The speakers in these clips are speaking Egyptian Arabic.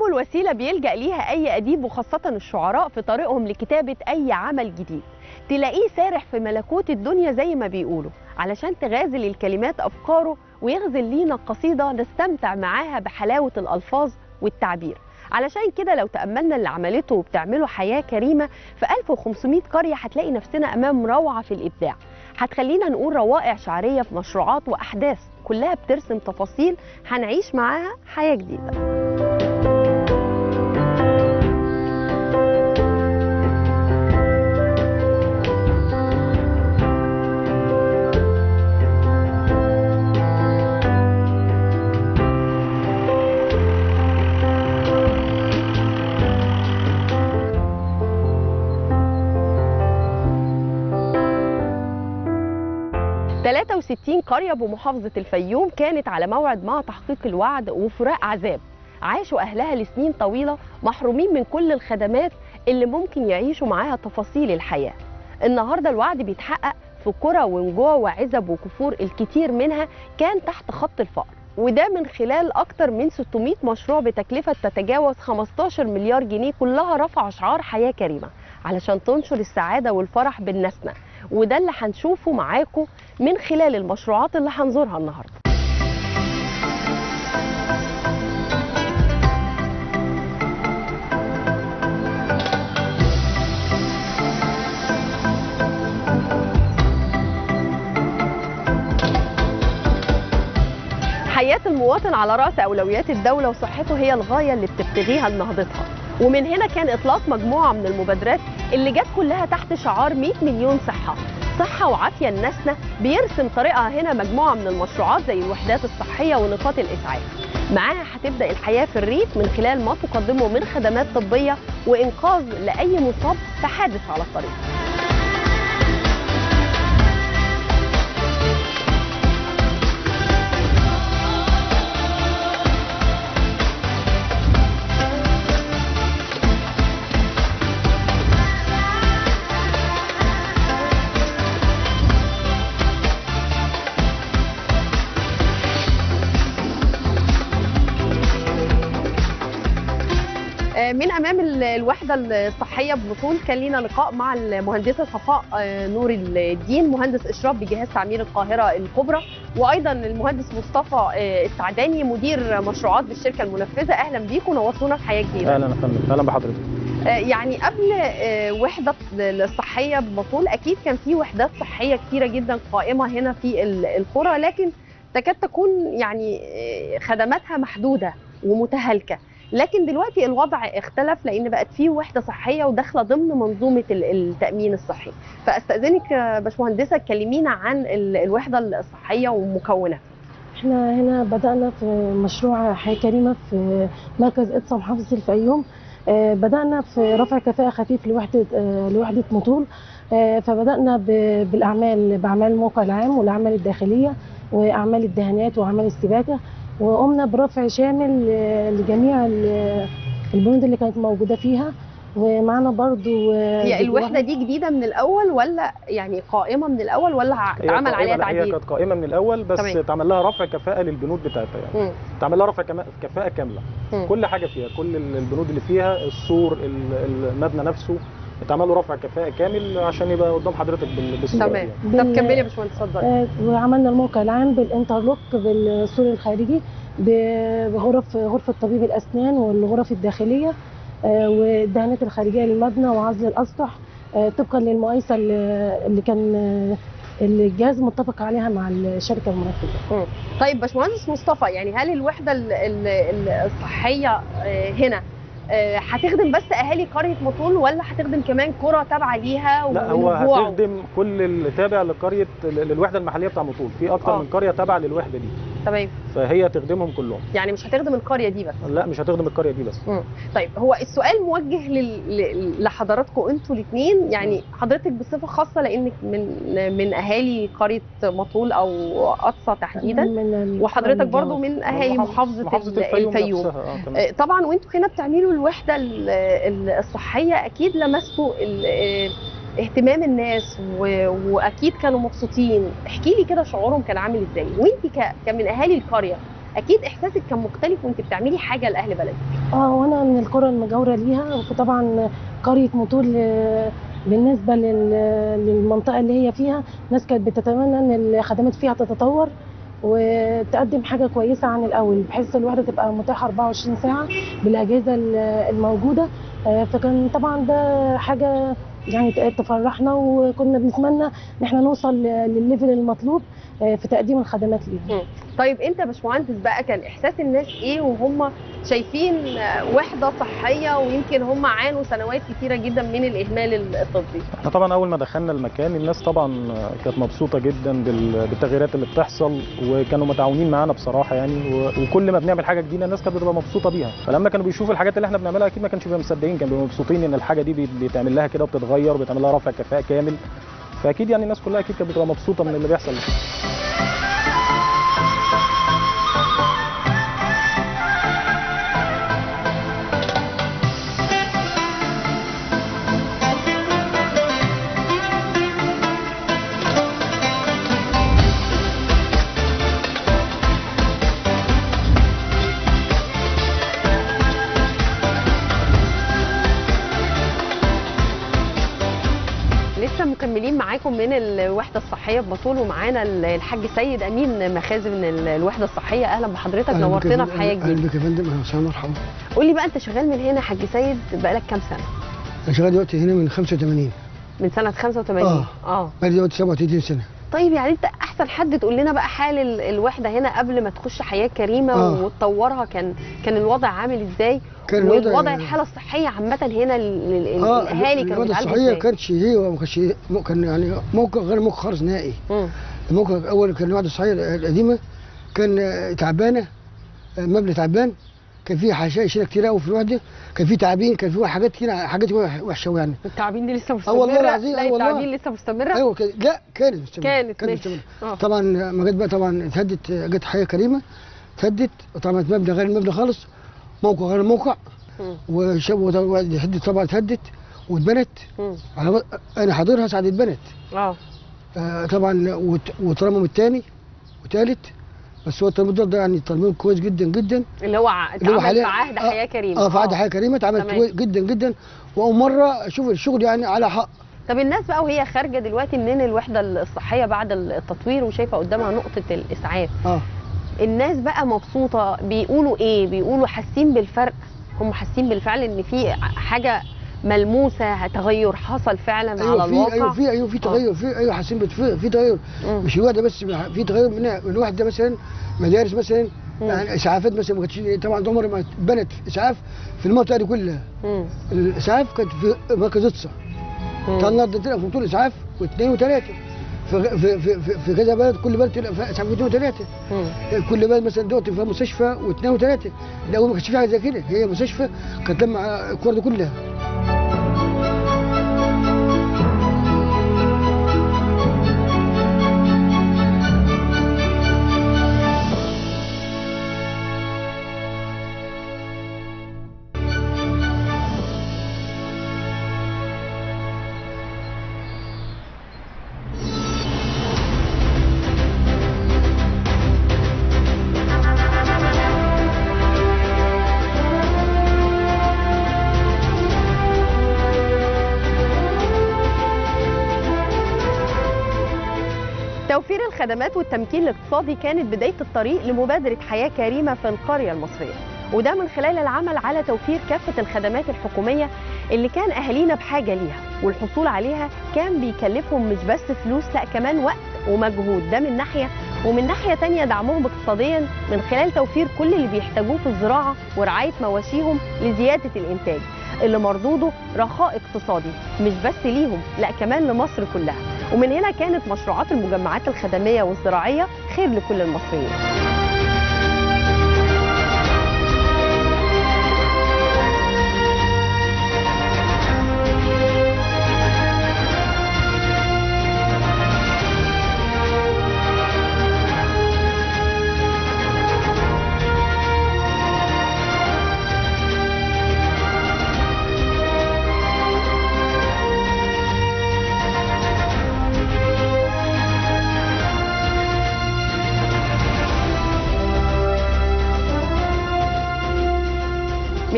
أول وسيلة بيلجأ ليها أي أديب وخاصة الشعراء في طريقهم لكتابة أي عمل جديد تلاقيه سارح في ملكوت الدنيا زي ما بيقولوا علشان تغازل الكلمات أفكاره ويغزل لينا قصيدة نستمتع معاها بحلاوة الألفاظ والتعبير علشان كده لو تأملنا اللي عملته وبتعمله حياة كريمة في 1500 قرية هتلاقي نفسنا أمام روعة في الإبداع هتخلينا نقول روائع شعرية في مشروعات وأحداث كلها بترسم تفاصيل هنعيش معاها حياة جديدة تلاتة وستين قرية بمحافظة الفيوم كانت على موعد مع تحقيق الوعد وفراق عذاب عاشوا أهلها لسنين طويلة محرومين من كل الخدمات اللي ممكن يعيشوا معاها تفاصيل الحياة النهاردة الوعد بيتحقق في قرى ونجوع وعزب وكفور الكتير منها كان تحت خط الفقر وده من خلال أكتر من 600 مشروع بتكلفة تتجاوز 15 مليار جنيه كلها رفع شعار حياة كريمة علشان تنشر السعادة والفرح بين ناسنا وده اللي هنشوفه معاكم من خلال المشروعات اللي هنزورها النهارده حياة المواطن على رأس أولويات الدولة وصحته هي الغاية اللي بتبتغيها لنهضتها ومن هنا كان إطلاق مجموعة من المبادرات اللي جت كلها تحت شعار 100 مليون صحة صحة وعافية لناسنا بيرسم طريقها هنا مجموعة من المشروعات زي الوحدات الصحية ونقاط الإسعاف معاها هتبدأ الحياة في الريف من خلال ما تقدمه من خدمات طبية وإنقاذ لأي مصاب في حادث على الطريق من امام ال- الوحده الصحيه ببطول كان لينا لقاء مع المهندسه صفاء آه، نور الدين مهندس اشراف بجهاز تعمير القاهره الكبرى وايضا المهندس مصطفى آه، السعداني مدير مشروعات بالشركه المنفذه اهلا بيكم ونورتونا في حياه جديده اهلا يا فندم اهلا بحضرتك آه، يعني قبل آه، وحده الصحيه ببطول اكيد كان في وحدات صحيه كتيره جدا قائمه هنا في ال- القرى لكن تكاد تكون يعني آه، خدماتها محدوده ومتهالكه لكن دلوقتي الوضع اختلف لان بقت في وحده صحيه وداخله ضمن منظومه ال- التامين الصحي فاستاذنك يا باشمهندسه تكلمينا عن ال- الوحده الصحيه ومكوناتها احنا هنا بدأنا في مشروع حياة كريمة في مركز إدصا محافظة الفيوم آه، بدأنا في رفع كفاءة خفيف لوحدة آه، لوحدة مطول آه، فبدأنا ب- بالأعمال بأعمال الموقع العام والأعمال الداخلية وأعمال الدهانات وأعمال السباكة وقمنا برفع شامل آه، لجميع ال- البنود اللي كانت موجودة فيها ومعنا برضو آه، هي الوحده بالوحدة- دي جديده من الاول ولا يعني قائمه من الاول ولا هي اتعمل قائمة- عليها لا، هي تعديل؟ كانت قائمه من الاول بس تمام. اتعمل لها رفع كفاءه للبنود بتاعتها يعني مم. اتعمل لها رفع كما- كفاءه كامله مم. كل حاجه فيها كل ال- البنود اللي فيها السور ال- المبنى نفسه اتعمل له رفع كفاءه كامل عشان يبقى قدام حضرتك بال- بالصوره تمام يعني. طب بال- كملي يا باشمهندس اتفضلي آه، وعملنا الموقع العام بالانترلوك بالسور الخارجي ب- بغرف غرفة طبيب الأسنان والغرف الداخلية آه، والدهانات الخارجية للمبنى وعزل الأسطح آه، طبقا للمقايسة اللي اللي كان آه، اللي الجهاز متفق عليها مع الشركة المنفذة طيب باشمهندس مصطفى يعني هل الوحده ال- ال- ال- الصحيه آه، هنا آه، هتخدم بس اهالي قريه مطول ولا هتخدم كمان قرى تابعه ليها لا هو ونجوع؟ هتخدم كل اللي تابع لقريه للوحده المحليه بتاع مطول في اكتر آه. من قريه تابعه للوحده دي تمام فهي تخدمهم كلهم يعني مش هتخدم القريه دي بس لا مش هتخدم القريه دي بس طيب هو السؤال موجه لل... ل- لحضراتكم انتوا الاثنين يعني حضرتك بصفه خاصه لانك من من اهالي قريه مطول او اقصى تحديدا من ال- وحضرتك من برضو الجواب. من اهالي محافظه, محافظه ال- الفيوم, الفيوم. نفسها اه تمام آه، طبعا وانتوا هنا بتعملوا الوحده ال- ال- الصحيه اكيد لمستوا ال- آه، اهتمام الناس و... واكيد كانوا مبسوطين احكي لي كده شعورهم كان عامل ازاي وانت ك... كمن اهالي القريه اكيد احساسك كان مختلف وانت بتعملي حاجه لاهل بلدك اه وانا من القرى المجاوره ليها وطبعا قريه مطول آه، بالنسبه لل- للمنطقه اللي هي فيها ناس كانت بتتمنى ان الخدمات فيها تتطور وتقدم حاجه كويسه عن الاول بحيث الوحده تبقى متاحه 24 ساعه بالاجهزه ال- الموجوده آه، فكان طبعا ده حاجه يعني تفرحنا وكنا بنتمنى ان احنا نوصل للليفل المطلوب آه، في تقديم الخدمات ليهم طيب انت يا باشمهندس بقى كان احساس الناس ايه وهم شايفين آه، وحده صحيه ويمكن هم عانوا سنوات كتيره جدا من الاهمال الطبي احنا طبعا اول ما دخلنا المكان الناس طبعا كانت مبسوطه جدا بال- بالتغييرات اللي بتحصل وكانوا متعاونين معانا بصراحه يعني و- وكل ما بنعمل حاجه جديده الناس كانت بتبقى مبسوطه بيها فلما كانوا بيشوفوا الحاجات اللي احنا بنعملها اكيد ما كانش بيبقوا مصدقين كانوا بيبقوا مبسوطين ان الحاجه دي بيت- بيتعمل لها كده وبتتغير وبيتعمل لها رفع كفاءه كامل فاكيد يعني الناس كلها اكيد كانت بتبقى مبسوطه من اللي بيحصل ده. لسه مكملين معاكم من الوحده الصحيه ببطول ومعانا الحاج سيد امين مخازن ال- الوحده الصحيه اهلا بحضرتك أهلا بك يا نورتنا فندم. في حياه اهلا جديده بك يا فندم اهلا وسهلا مرحبا قول لي بقى انت شغال من هنا يا حاج سيد بقالك كام سنه انا شغال دلوقتي هنا من 85 من سنه 85 آه. اه بقالي دلوقتي 37 سنه طيب يعني انت احسن حد تقول لنا بقى حال ال- الوحده هنا قبل ما تخش حياه كريمه آه. وتطورها كان كان الوضع عامل ازاي كان الوضع- والوضع الحاله الصحيه عامه هنا لل- لل- اه الاهالي كانوا الوضع بيتعالجوا الصحيه ازاي كانش هي ما كانش مو- كان يعني موقع غير موقع خالص نهائي مم. الموقع الاول كان الوضع الصحيه القديمه كان آه، تعبانه آه، مبنى تعبان كان فيه حشائش هنا كتير قوي في الوحده كان فيه تعابين كان فيه حاجات كده حاجات وحشه أوي يعني التعابين دي لسه مستمره والله العظيم، لا آه والله. التعابين لسه مستمره ايوه كده لا كانت مستمره كانت ماشي. مستمره آه. طبعا ما جت بقى طبعا اتهدت جت حياه كريمه اتهدت طبعا مبنى غير المبنى خالص موقع غير الموقع مم. وشاب هدت طبعا اتهدت واتبنت مم. على وق- انا حاضرها ساعه اتبنت اه آه طبعا وت- وترمم الثاني وثالث بس هو الترميم ده يعني ترميم كويس جدا جدا اللي هو ع- اللي هو اتعمل في حاليا- عهد آه، حياه كريمه اه في عهد حياه كريمه اتعمل تمام. كويس جدا جدا واول مره اشوف الشغل يعني على حق طب الناس بقى وهي خارجه دلوقتي من الوحده الصحيه بعد التطوير وشايفه قدامها نقطه الاسعاف اه الناس بقى مبسوطه بيقولوا ايه بيقولوا حاسين بالفرق هم حاسين بالفعل ان في حاجه ملموسه تغير حصل فعلا على ايوه في الواقع ايوه في ايوه في تغير في ايوه حاسين بت- في في تغير مم. مش الوحده بس في تغير من من الوحده مثلا مدارس مثلا مم. يعني اسعافات مثلا ما كانتش طبعا عمر ما اتبنت اسعاف في المنطقه دي كلها مم. الاسعاف كانت في مركز اقصى مم. كان النهارده تلقى في طول اسعاف واثنين وثلاثه في في في, في, في كذا بلد كل بلد تلقى فيها اسعاف واثنين وثلاثه مم. كل بلد مثلا دلوقتي فيها مستشفى واثنين وثلاثه الاول ما كانش في حاجه زي كده هي مستشفى كانت لما الكره دي كلها توفير الخدمات والتمكين الاقتصادي كانت بداية الطريق لمبادرة حياة كريمة في القرية المصرية وده من خلال العمل على توفير كافة الخدمات الحكومية اللي كان أهالينا بحاجة ليها والحصول عليها كان بيكلفهم مش بس فلوس لا كمان وقت ومجهود ده من ناحية ومن ناحية تانية دعمهم اقتصاديا من خلال توفير كل اللي بيحتاجوه في الزراعة ورعاية مواشيهم لزيادة الإنتاج اللي مردوده رخاء اقتصادي مش بس ليهم لا كمان لمصر كلها ومن هنا كانت مشروعات المجمعات الخدمية والزراعية خير لكل المصريين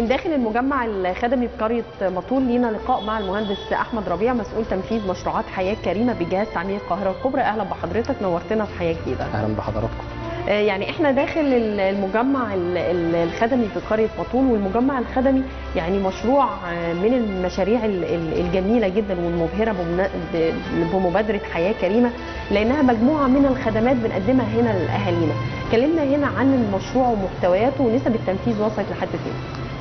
من داخل المجمع الخدمي بقريه مطول لينا لقاء مع المهندس احمد ربيع مسؤول تنفيذ مشروعات حياه كريمه بجهاز تعمير القاهره الكبرى اهلا بحضرتك نورتنا في حياه جديده اهلا بحضراتكم آه، يعني احنا داخل ال- المجمع ال- ال- الخدمي في قريه مطول والمجمع الخدمي يعني مشروع آه، من المشاريع ال- ال- الجميله جدا والمبهره بمنا- ب- بمبادره حياه كريمه لانها مجموعه من الخدمات بنقدمها هنا لاهالينا كلمنا هنا عن المشروع ومحتوياته ونسب التنفيذ وصلت لحد فين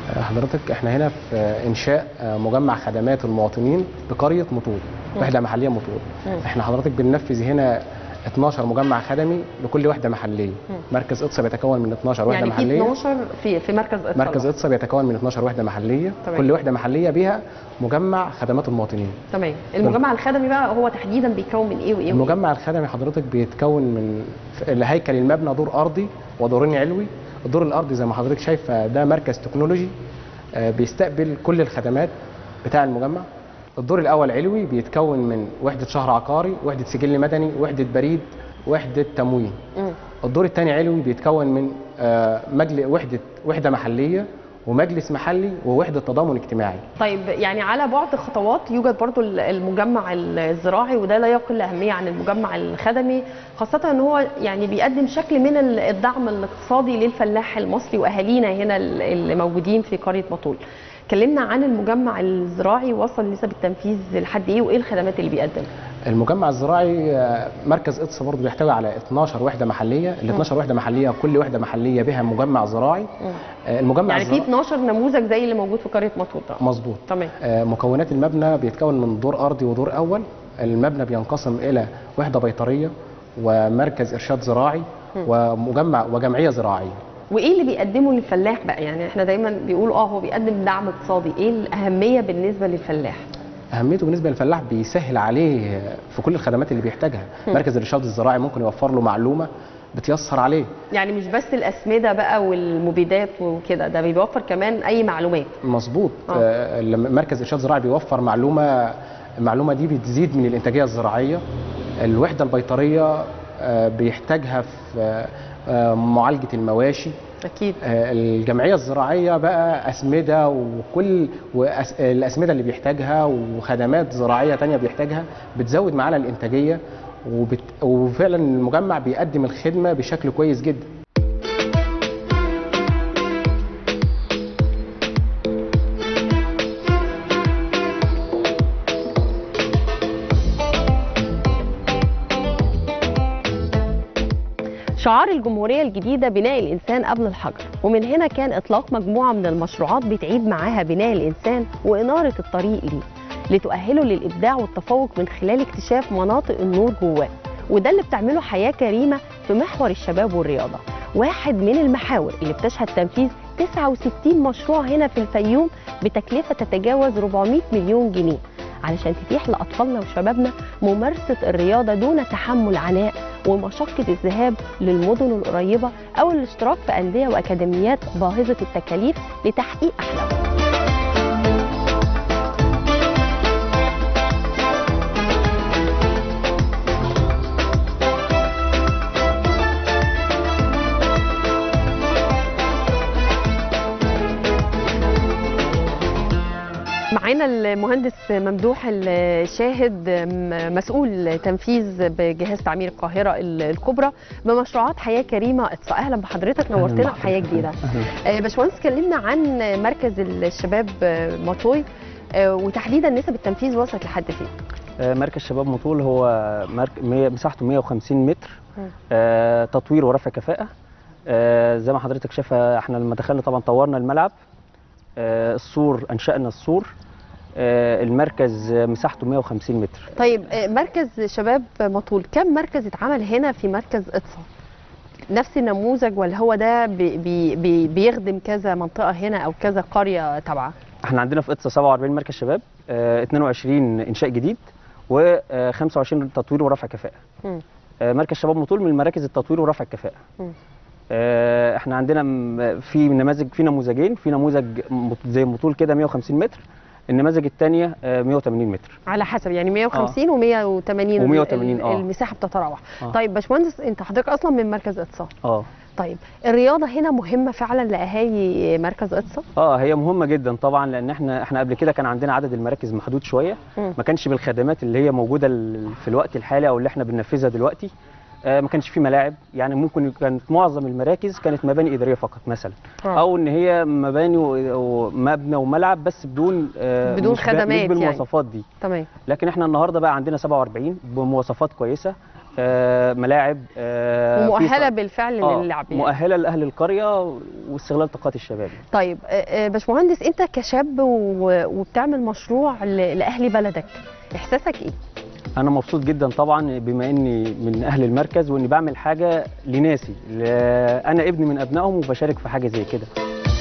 حضرتك احنا هنا في انشاء مجمع خدمات المواطنين بقريه مطول وحده محليه مطول مم. احنا حضرتك بننفذ هنا 12 مجمع خدمي لكل وحده محليه مم. مركز اقصى بيتكون من 12 وحده يعني في محليه 12 في في مركز اتصال مركز اقصى بيتكون من 12 وحده محليه تمام. كل وحده محليه بها مجمع خدمات المواطنين تمام المجمع الخدمي بقى هو تحديدا بيتكون من ايه وايه وإيه؟ المجمع الخدمي حضرتك بيتكون من هيكل المبنى دور ارضي ودورين علوي الدور الارضي زي ما حضرتك شايفه ده مركز تكنولوجي آه، بيستقبل كل الخدمات بتاع المجمع الدور الاول علوي بيتكون من وحده شهر عقاري وحده سجل مدني وحده بريد وحده تموين مم. الدور الثاني علوي بيتكون من آه، مجل وحده وحده محليه ومجلس محلي ووحده تضامن اجتماعي طيب يعني على بعد خطوات يوجد برضو ال- المجمع الزراعي وده لا يقل أهمية عن المجمع الخدمي خاصة ان هو يعني بيقدم شكل من ال- الدعم الاقتصادي للفلاح المصري واهالينا هنا ال- اللي موجودين في قرية مطول كلمنا عن المجمع الزراعي وصل نسب التنفيذ لحد ايه وايه الخدمات اللي بيقدم المجمع الزراعي آه، مركز قدس برضه بيحتوي على 12 وحده محليه ال 12 وحده محليه كل وحده محليه بها مجمع زراعي آه، المجمع يعني في الزراعي 12 نموذج زي اللي موجود في قرية مطول ده مظبوط تمام آه، مكونات المبنى بيتكون من دور ارضي ودور اول المبنى بينقسم الى وحده بيطريه ومركز ارشاد زراعي ومجمع وجمعيه زراعيه وايه اللي بيقدمه للفلاح بقى يعني احنا دايما بيقولوا اه هو بيقدم دعم اقتصادي ايه الاهميه بالنسبه للفلاح اهميته بالنسبه للفلاح بيسهل عليه في كل الخدمات اللي بيحتاجها مركز الارشاد الزراعي ممكن يوفر له معلومه بتيسر عليه يعني مش بس الاسمده بقى والمبيدات وكده ده بيوفر كمان اي معلومات مظبوط آه. آه، لما مركز ارشاد زراعي بيوفر معلومه المعلومه دي بتزيد من الانتاجيه الزراعيه الوحده البيطريه آه، بيحتاجها في آه، معالجه المواشي اكيد آه، الجمعيه الزراعيه بقى اسمده وكل وأس- الاسمده اللي بيحتاجها وخدمات زراعيه تانية بيحتاجها بتزود معانا الانتاجيه وبت... وفعلا المجمع بيقدم الخدمه بشكل كويس جدا شعار الجمهوريه الجديده بناء الانسان قبل الحجر ومن هنا كان اطلاق مجموعه من المشروعات بتعيد معاها بناء الانسان واناره الطريق ليه لتؤهله للابداع والتفوق من خلال اكتشاف مناطق النور جواه وده اللي بتعمله حياه كريمه في محور الشباب والرياضه واحد من المحاور اللي بتشهد تنفيذ 69 مشروع هنا في الفيوم بتكلفه تتجاوز 400 مليون جنيه علشان تتيح لاطفالنا وشبابنا ممارسه الرياضه دون تحمل عناء ومشقه الذهاب للمدن القريبه او الاشتراك في انديه واكاديميات باهظه التكاليف لتحقيق احلامهم معانا المهندس ممدوح الشاهد م- مسؤول تنفيذ بجهاز تعمير القاهرة ال- الكبرى بمشروعات حياة كريمة اقصى أهلا بحضرتك نورتنا في حياة جديدة آه، باشمهندس كلمنا عن مركز الشباب آه، مطوي آه، وتحديدا نسب التنفيذ وصلت لحد فين آه، مركز شباب مطول هو مرك... مية- مساحته 150 متر مم. آه، تطوير ورفع كفاءة آه، زي ما حضرتك شايفة احنا لما دخلنا طبعا طورنا الملعب آه، السور انشأنا السور آه، المركز آه، مساحته 150 متر طيب آه، مركز شباب مطول كم مركز اتعمل هنا في مركز اقصى نفس النموذج ولا هو ده بي بي بي بيخدم كذا منطقة هنا أو كذا قرية تبعه احنا عندنا في قدسة 47 مركز شباب آه، 22 انشاء جديد و25 تطوير ورفع كفاءة مم. آه، مركز شباب مطول من مراكز التطوير ورفع الكفاءة مم. آه، احنا عندنا م- في نماذج في نموذجين في نموذج مط- زي مطول كده 150 متر النماذج الثانيه 180 متر على حسب يعني 150 و180 و180 آه. المساحه بتتراوح آه. طيب باشمهندس انت حضرتك اصلا من مركز اقصى اه طيب الرياضه هنا مهمه فعلا لاهالي مركز اقصى اه هي مهمه جدا طبعا لان احنا احنا قبل كده كان عندنا عدد المراكز محدود شويه مم. ما كانش بالخدمات اللي هي موجوده ال- في الوقت الحالي او اللي احنا بننفذها دلوقتي آه ما كانش في ملاعب يعني ممكن كانت معظم المراكز كانت مباني اداريه فقط مثلا آه. او ان هي مباني و- ومبنى وملعب بس بدون آه بدون مش ب- خدمات مش يعني. بالمواصفات دي تمام لكن احنا النهارده بقى عندنا 47 بمواصفات كويسه آه ملاعب آه في ومؤهله ف- بالفعل آه، للعب يعني. مؤهله لاهل القريه واستغلال طاقات الشباب طيب آه، آه، باشمهندس انت كشاب و- وبتعمل مشروع ل- لاهل بلدك احساسك ايه انا مبسوط جدا طبعا بما اني من اهل المركز واني بعمل حاجه لناسي ل- انا ابني من ابنائهم وبشارك في حاجه زي كده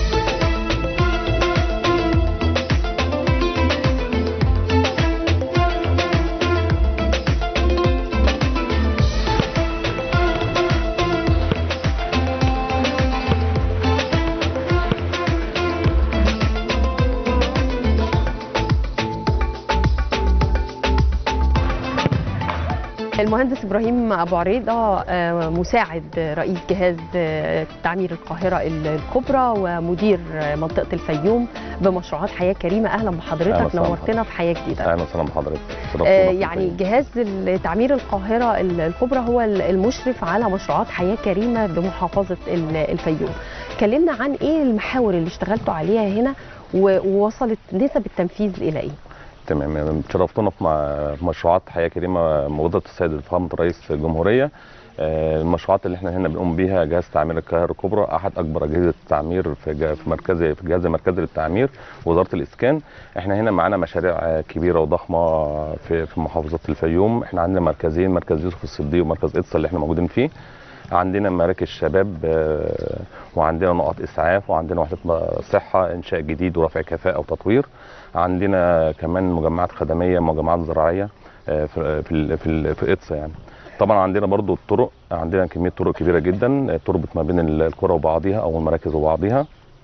المهندس ابراهيم ابو عريضه آه، مساعد رئيس جهاز آه، تعمير القاهره الكبرى ومدير آه، منطقه الفيوم بمشروعات حياه كريمه اهلا أهلا بحضرتك وسهلا نورتنا في حياه جديده اهلا وسهلا بحضرتك شرفتونا آه، في يعني الفيوم. جهاز تعمير القاهرة ال- الكبرى هو ال- المشرف على مشروعات حياة كريمة بمحافظة ال- الفيوم كلمنا عن ايه المحاور اللي اشتغلتوا عليها هنا و- ووصلت نسب التنفيذ الى ايه تمام يعني شرفتونا في م- في مشروعات حياه كريمه موجوده السيد فخامه رئيس الجمهوريه آه، المشروعات اللي احنا هنا بنقوم بيها جهاز تعمير القاهره الكبرى احد اكبر اجهزه التعمير في جا- في مركز في الجهاز المركزي للتعمير وزاره الاسكان احنا هنا معانا مشاريع آه، كبيره وضخمه في في محافظه الفيوم احنا عندنا مركزين مركز يوسف الصديق ومركز اتصل اللي احنا موجودين فيه عندنا مراكز شباب آه، وعندنا نقط اسعاف وعندنا وحده م- صحه انشاء جديد ورفع كفاءه وتطوير عندنا كمان مجمعات خدميه مجمعات زراعيه آه، في في ال- في, ال- في اقصى يعني طبعا عندنا برضو الطرق عندنا كميه طرق كبيره جدا آه، تربط ما بين ال- القرى وبعضها او المراكز وبعضها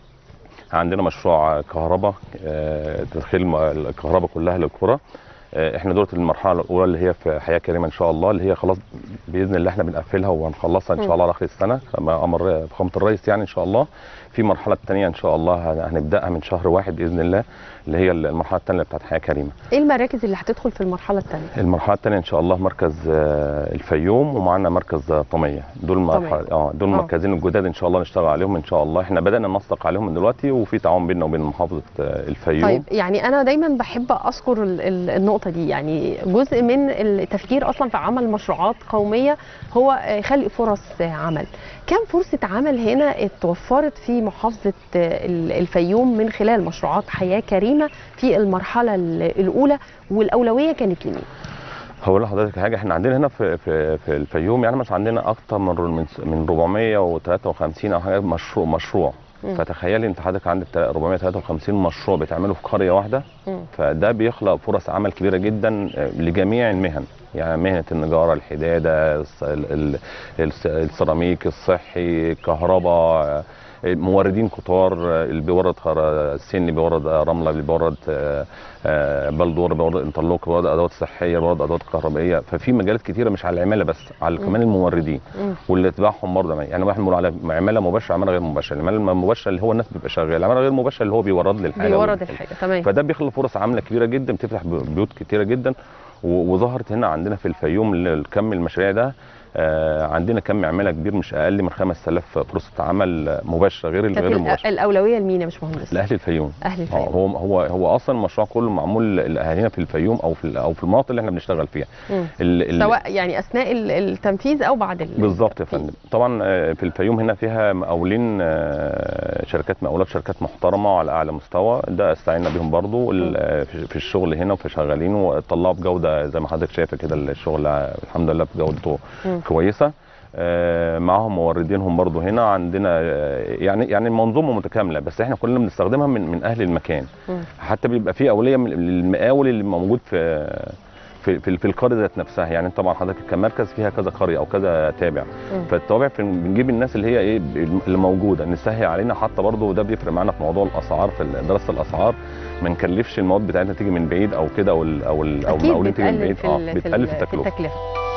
عندنا مشروع كهرباء آه، تدخيل م- الكهرباء كلها للقرى آه، احنا دورة المرحله الاولى اللي هي في حياه كريمه ان شاء الله اللي هي خلاص باذن الله احنا بنقفلها وهنخلصها ان مم. شاء الله على اخر السنه كما امر فخامه الرئيس يعني ان شاء الله في المرحله الثانيه ان شاء الله هن- هنبداها من شهر واحد باذن الله اللي هي المرحله الثانيه بتاعت حياه كريمه ايه المراكز اللي هتدخل في المرحلة الثانية المرحله الثانيه ان شاء الله مركز آه، الفيوم ومعانا مركز آه، طميه دول مرحله اه دول آه. المركزين الجداد ان شاء الله نشتغل عليهم ان شاء الله احنا بدانا ننسق عليهم من دلوقتي وفي تعاون بيننا وبين محافظه آه، الفيوم طيب يعني انا دايما بحب اذكر ال- ال- النقطه دي يعني جزء من التفكير اصلا في عمل مشروعات قوميه هو آه، خلق فرص آه، عمل كم فرصه عمل هنا اتوفرت في محافظه آه، ال- الفيوم من خلال مشروعات حياه كريمه في المرحله ال- الاولى والاولويه كانت لمين هقول لحضرتك حاجه احنا عندنا هنا في في في الفيوم يعني مثلا عندنا اكتر من من من 453 او حاجه مشروع مشروع مم. فتخيلي انت حضرتك عندك 453 مشروع بتعمله في قريه واحده مم. فده بيخلق فرص عمل كبيره جدا آه، لجميع المهن يعني مهنه النجاره الحداده الس- ال- ال- الس- السيراميك الصحي الكهرباء آه، موردين كتار آه، اللي بيورد خر- سن بيورد آه، رمله اللي بيورد آه، آه، بلدور بيورد انترلوك بيورد ادوات صحيه بيورد ادوات كهربائيه ففي مجالات كتيره مش على العماله بس على كمان الموردين مم. واللي تبعهم برضه يعني واحد بنقول على عماله مباشره عماله غير مباشره العماله المباشره اللي هو الناس بيبقى شغال العماله غير مباشره اللي هو بيورد لي الحاجه بيورد والحاجة. الحاجه تمام فده بيخلق فرص عمل كبيره جدا بتفتح بيوت كتيره جدا و- وظهرت هنا عندنا في الفيوم ال- الكم المشاريع ده آه، عندنا كم عماله كبير مش اقل من 5000 فرصه عمل مباشره غير كانت غير الأ- المباشره الاولويه لمين يا باشمهندس لاهل الفيوم اهل اه الفيوم هو هو هو اصلا المشروع كله معمول لاهالينا في الفيوم او في او في المناطق اللي احنا بنشتغل فيها مم. ال- ال- سواء يعني اثناء ال- التنفيذ او بعد ال- بالظبط يا التنفيذ. فندم طبعا آه، في الفيوم هنا فيها مقاولين آه، شركات مقاولات شركات محترمه وعلى اعلى مستوى ده استعينا بيهم برضو ال- آه، في في الشغل هنا وفي شغالين وطلعوا بجوده زي ما حضرتك شايفه كده الشغل آه، الحمد لله بجودته مم. كويسه آه، معاهم موردينهم برضو هنا عندنا آه، يعني يعني المنظومه متكامله بس احنا كلنا بنستخدمها من من اهل المكان مم. حتى بيبقى في اوليه من المقاول اللي موجود في في في, في القريه ذات نفسها يعني طبعا حضرتك كمركز فيها كذا قريه او كذا تابع مم. فالتوابع في بنجيب الناس اللي هي ايه اللي موجوده نسهل علينا حتى برضه وده بيفرق معانا في موضوع الاسعار في دراسه الاسعار ما نكلفش المواد بتاعتنا تيجي من بعيد او كده او ال او ال او اكيد المقاولين تيجي من بتقلل بعيد في اه ال- في بتقلل ال- في التكلفه التكلفه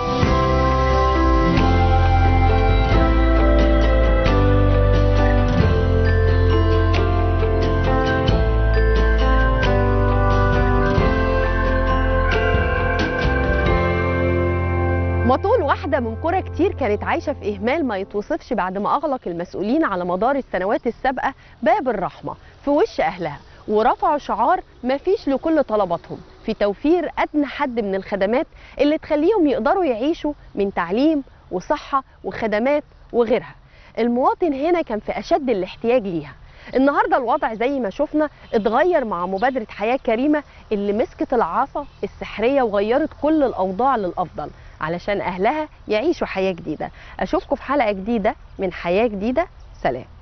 مطول واحدة من قرى كتير كانت عايشة في إهمال ما يتوصفش بعد ما أغلق المسؤولين على مدار السنوات السابقة باب الرحمة في وش أهلها ورفعوا شعار مفيش لكل طلباتهم في توفير أدنى حد من الخدمات اللي تخليهم يقدروا يعيشوا من تعليم وصحة وخدمات وغيرها المواطن هنا كان في أشد الاحتياج ليها النهارده الوضع زي ما شفنا اتغير مع مبادرة حياة كريمة اللي مسكت العصا السحرية وغيرت كل الأوضاع للأفضل علشان أهلها يعيشوا حياة جديدة أشوفكم في حلقة جديدة من حياة جديدة سلام